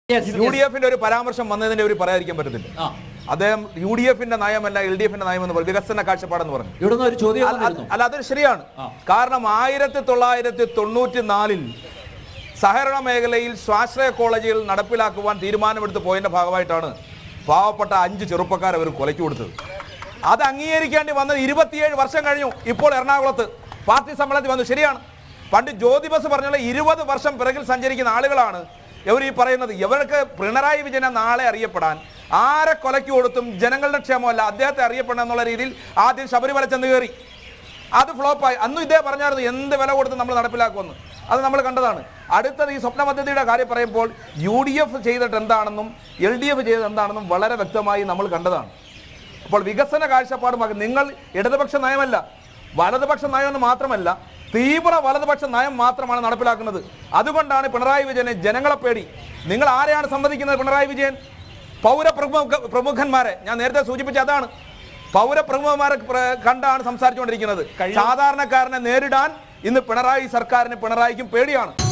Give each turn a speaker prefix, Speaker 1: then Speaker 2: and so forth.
Speaker 1: Yes,
Speaker 2: U
Speaker 1: yes.
Speaker 2: D എഫിന്റെ ഒരു പരാമർശം വന്നതിന്റെ ഒരു പറയാതിരിക്കാൻ പറ്റത്തില്ല
Speaker 1: ആ.
Speaker 2: അദ്ദേഹം യു ഡി എഫിന്റെ നയമല്ല എൽ ഡി എഫിന്റെ നയം എന്ന് പറഞ്ഞു വികസന കാഴ്ചപ്പാടെന്ന് പറഞ്ഞു
Speaker 1: ഇവിടുന്ന് ഒരു ചോദ്യം
Speaker 2: അല്ല,
Speaker 1: വന്നിരുന്നു
Speaker 2: അല്ല അതൊരു ശരിയാണ്
Speaker 1: ആ.
Speaker 2: കാരണം ആയിരത്തി തൊള്ളായിരത്തി തൊണ്ണൂറ്റി നാലിൽ സഹകരണ മേഖലയിൽ സ്വാശ്രയ കോളേജുകൾ നടപ്പിലാക്കുവാൻ തീരുമാനമെടുത്ത് പോയതിന്റെ ഭാഗമായിട്ടാണ് പാവപ്പെട്ട അഞ്ച് ചെറുപ്പക്കാരെ അവർ കൊലയ്ക്ക് കൊടുത്തത് അത് അംഗീകരിക്കേണ്ടി വന്നത് ഇരുപത്തിയേഴ് വർഷം കഴിഞ്ഞു ഇപ്പോൾ എറണാകുളത്ത് പാർട്ടി സമ്മേളനത്തിൽ വന്നു ശരിയാണ് പണ്ട് ജ്യോതി ബസ് പറഞ്ഞുള്ള ഇരുപത് വർഷം പിറകിൽ സഞ്ചരിക്കുന്ന ആളുകളാണ് ഇവർ ഈ പറയുന്നത് ഇവർക്ക് പിണറായി വിജയനെ നാളെ അറിയപ്പെടാൻ ആരെ കൊലയ്ക്ക് കൊടുത്തും ജനങ്ങളുടെ ക്ഷേമമല്ല അദ്ദേഹത്തെ അറിയപ്പെടണം എന്നുള്ള രീതിയിൽ ആദ്യം ശബരിമല ചെന്ന് കയറി അത് ഫ്ലോപ്പായി അന്നും ഇതേ പറഞ്ഞായിരുന്നു എന്ത് വില കൊടുത്ത് നമ്മൾ നടപ്പിലാക്കുമെന്ന് അത് നമ്മൾ കണ്ടതാണ് അടുത്തത് ഈ സ്വപ്ന പദ്ധതിയുടെ കാര്യം പറയുമ്പോൾ യു ഡി എഫ് ചെയ്തിട്ട് എന്താണെന്നും എൽ ഡി എഫ് ചെയ്തത് എന്താണെന്നും വളരെ വ്യക്തമായി നമ്മൾ കണ്ടതാണ് അപ്പോൾ വികസന കാഴ്ചപ്പാടുമാക്കി നിങ്ങൾ ഇടതുപക്ഷ നയമല്ല വലതുപക്ഷ നയം എന്ന് മാത്രമല്ല തീവ്ര വലതുപക്ഷ നയം മാത്രമാണ് നടപ്പിലാക്കുന്നത് അതുകൊണ്ടാണ് പിണറായി വിജയനെ ജനങ്ങളെ പേടി നിങ്ങൾ ആരെയാണ് സംവദിക്കുന്നത് പിണറായി വിജയൻ പൗരപ്രമുഖ പ്രമുഖന്മാരെ ഞാൻ നേരത്തെ സൂചിപ്പിച്ച അതാണ് പൗരപ്രമുഖന്മാരെ പ്ര- കണ്ടാണ് സംസാരിച്ചുകൊണ്ടിരിക്കുന്നത് സാധാരണക്കാരനെ നേരിടാൻ ഇന്ന് പിണറായി സർക്കാരിന് പിണറായിക്കും പേടിയാണ്